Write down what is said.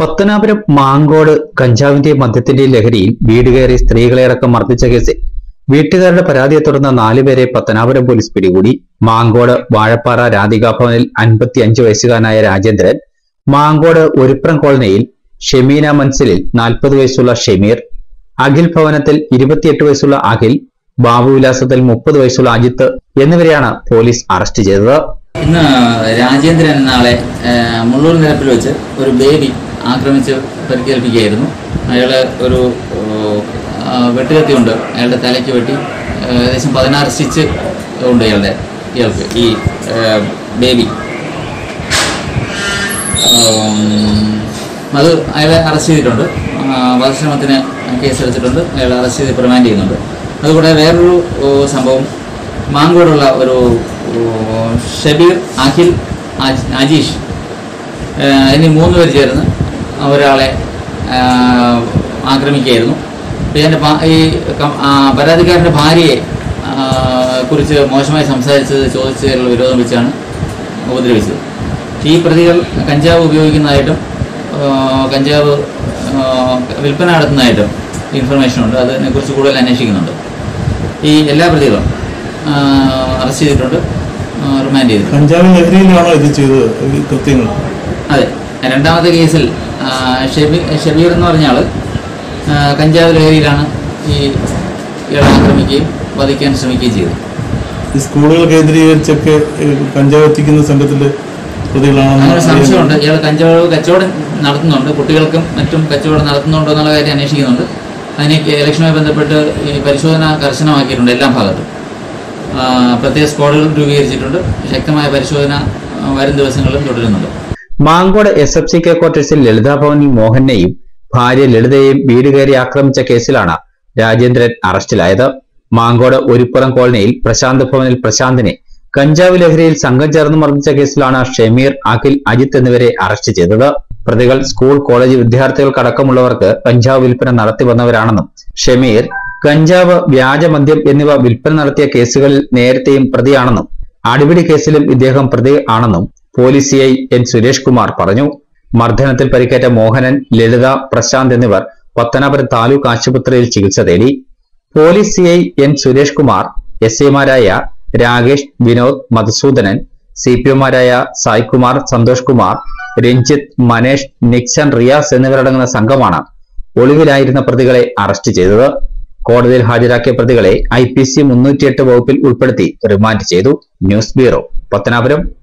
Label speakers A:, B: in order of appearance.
A: പത്തനാപുരം മാങ്കോട് കഞ്ചാവിന്റെയും മദ്യത്തിന്റെയും ലഹരിയിൽ വീട് കയറി സ്ത്രീകളെ അടക്കം മർദ്ദിച്ച കേസിൽ വീട്ടുകാരുടെ പരാതിയെ തുടർന്ന് നാലുപേരെ പത്തനാപുരം പോലീസ് പിടികൂടി മാങ്കോട് വാഴപ്പാറ രാധികാ ഭവനിൽ അൻപത്തി അഞ്ച് വയസ്സുകാരനായ രാജേന്ദ്രൻ മാങ്കോട് ഒരുപ്രം കോളനിയിൽ ഷെമീന മൻസിലിൽ നാൽപ്പത് വയസ്സുള്ള ഷെമീർ അഖിൽ ഭവനത്തിൽ ഇരുപത്തിയെട്ട് വയസ്സുള്ള അഖിൽ ബാബുവിലാസത്തിൽ മുപ്പത് വയസ്സുള്ള അജിത്ത് എന്നിവരെയാണ് പോലീസ് അറസ്റ്റ് ചെയ്തത്
B: ഇന്ന് രാജേന്ദ്രൻ എന്ന ആളെ ഏഹ്, മുള്ളൂർ നിരപ്പിൽ വെച്ച് ഒരു ബേബി ആക്രമിച്ച് പരിക്കേൽപ്പിക്കുകയായിരുന്നു അയാൾ ഒരു ഏഹ്, ആ, വെട്ടുകത്തി കൊണ്ട് അയാളുടെ തലയ്ക്ക് വെട്ടി ഏഹ്, ഏകദേശം പതിനാറ് സ്റ്റിച്ച് ഉണ്ട് ഇയാളുടെ ഇയാൾക്ക് ഈ ഏഹ്, ബേബി ഉം, അത് അയാളെ അറസ്റ്റ് ചെയ്തിട്ടുണ്ട് ആ, വധശ്രമത്തിന് കേസെടുത്തിട്ടുണ്ട് അയാളെ അറസ്റ്റ് ചെയ്ത് റിമാൻഡ് ചെയ്യുന്നുണ്ട് അതുകൂടാതെ വേറൊരു ഓ, സംഭവം മാങ്കോടുള്ള ഒരു ഓ, ഷബീർ അഖിൽ അജ്- അജീഷ് ആ, എന്നീ മൂന്ന് പേർ ചേർന്ന് ഒരാളെ ആ, ആക്രമിക്കുകയായിരുന്നു അപ്പോൾ ഇതിൻ്റെ ഈ കം- ആ, പരാതിക്കാരൻ്റെ ഭാര്യയെ ആ, കുറിച്ച് മോശമായി സംസാരിച്ചത് ചോദിച്ചതിലുള്ള വിരോധം വെച്ചാണ് ഉപദ്രവിച്ചത് ഈ പ്രതികൾ കഞ്ചാവ് ഉപയോഗിക്കുന്നതായിട്ടും ആ, കഞ്ചാവ് ആ, വിൽപ്പന നടത്തുന്നതായിട്ടും ഇൻഫർമേഷൻ ഉണ്ട് അതിനെക്കുറിച്ച് കൂടുതൽ അന്വേഷിക്കുന്നുണ്ട് ഈ എല്ലാ പ്രതികളും ആ, അറസ്റ്റ് ചെയ്തിട്ടുണ്ട് ആ, റിമാൻഡ് ചെയ്തിട്ടുണ്ട്
C: കഞ്ചാവ് ലഹരിയിലാണോ ഇത് ചെയ്തത് ഈ കൃത്യങ്ങൾ
B: അതെ രണ്ടാമത്തെ കേസിൽ ആ, ഷെബി ഷബീർ എന്ന് പറഞ്ഞ ആള് ആ, കഞ്ചാവ് ലഹരിയിലാണ് ഈ ഇയാളെ ആക്രമിക്കുകയും വധിക്കാൻ ശ്രമിക്കുകയും ചെയ്തത്
C: ഈ സ്കൂളുകൾ കേന്ദ്രീകരിച്ചൊക്കെ ഈ കഞ്ചാവ് എത്തിക്കുന്ന സംഘത്തിലെ പ്രതികളാണെന്ന്
B: അങ്ങനെ ഒരു
C: അറിയാൻ-
B: സംശയമുണ്ട് ഇയാൾ കഞ്ചാവ് കച്ചവടം നടത്തുന്നുണ്ട് കുട്ടികൾക്കും മറ്റും കച്ചവടം നടത്തുന്നുണ്ടോ എന്നുള്ള കാര്യം അന്വേഷിക്കുന്നുണ്ട് അതിന് ഇലക്ഷനുമായി ബന്ധപ്പെട്ട് ഈ പരിശോധന കർശനമാക്കിയിട്ടുണ്ട് എല്ലാ ഭാഗത്തും ആ, പ്രത്യേക സ്ക്വാഡുകൾ രൂപീകരിച്ചിട്ടുണ്ട് ശക്തമായ പരിശോധന ആ, വരും ദിവസങ്ങളിലും തുടരുന്നുണ്ട്
A: Mancode S F C K ക്വാർട്ടേഴ്സിൽ ലളിതാ ഭവനിൽ മോഹനെയും ഭാര്യ ലളിതയെയും വീട് കയറി ആക്രമിച്ച കേസിലാണ് രാജേന്ദ്രൻ അറസ്റ്റിലായത് മാങ്കോട് ഒരുപ്പുറം കോളനിയിൽ പ്രശാന്ത് ഭവനിൽ പ്രശാന്തിനെ കഞ്ചാവ് ലഹരിയിൽ സംഘം ചേർന്ന് മർദ്ദിച്ച കേസിലാണ് ഷെമീർ അഖിൽ അജിത്ത് എന്നിവരെ അറസ്റ്റ് ചെയ്തത് പ്രതികൾ സ്കൂൾ കോളേജ് വിദ്യാർത്ഥികൾക്കടക്കമുള്ളവർക്ക് കഞ്ചാവ് വിൽപ്പന നടത്തി വന്നവരാണെന്നും ഷെമീർ കഞ്ചാവ് വ്യാജമദ്യം എന്നിവ വിൽപ്പന നടത്തിയ കേസുകളിൽ നേരത്തെയും പ്രതിയാണെന്നും അടിപിടി കേസിലും ഇദ്ദേഹം പ്രതി ആണെന്നും police CI N Suresh Kumar പറഞ്ഞു മർദ്ദനത്തിൽ പരിക്കേറ്റ മോഹനൻ ലളിത പ്രശാന്ത് എന്നിവർ പത്തനാപുരം താലൂക്ക് ആശുപത്രിയിൽ ചികിത്സ തേടി police CI N Suresh Kumar S ഐമാരായ രാകേഷ് വിനോദ് മധുസൂദനൻ സി പി ഒമാരായ സായ്കുമാർ സന്തോഷ് കുമാർ രഞ്ജിത്ത് മനേഷ് നിക്സൺ റിയാസ് എന്നിവരടങ്ങുന്ന സംഘമാണ് ഒളിവിലായിരുന്ന പ്രതികളെ അറസ്റ്റ് ചെയ്തത് കോടതിയിൽ ഹാജരാക്കിയ പ്രതികളെ ഐ പി സി മുന്നൂറ്റിയെട്ട് വകുപ്പിൽ ഉൾപ്പെടുത്തി റിമാൻഡ് ചെയ്തു ന്യൂസ് ബ്യൂറോ പത്തനാപുരം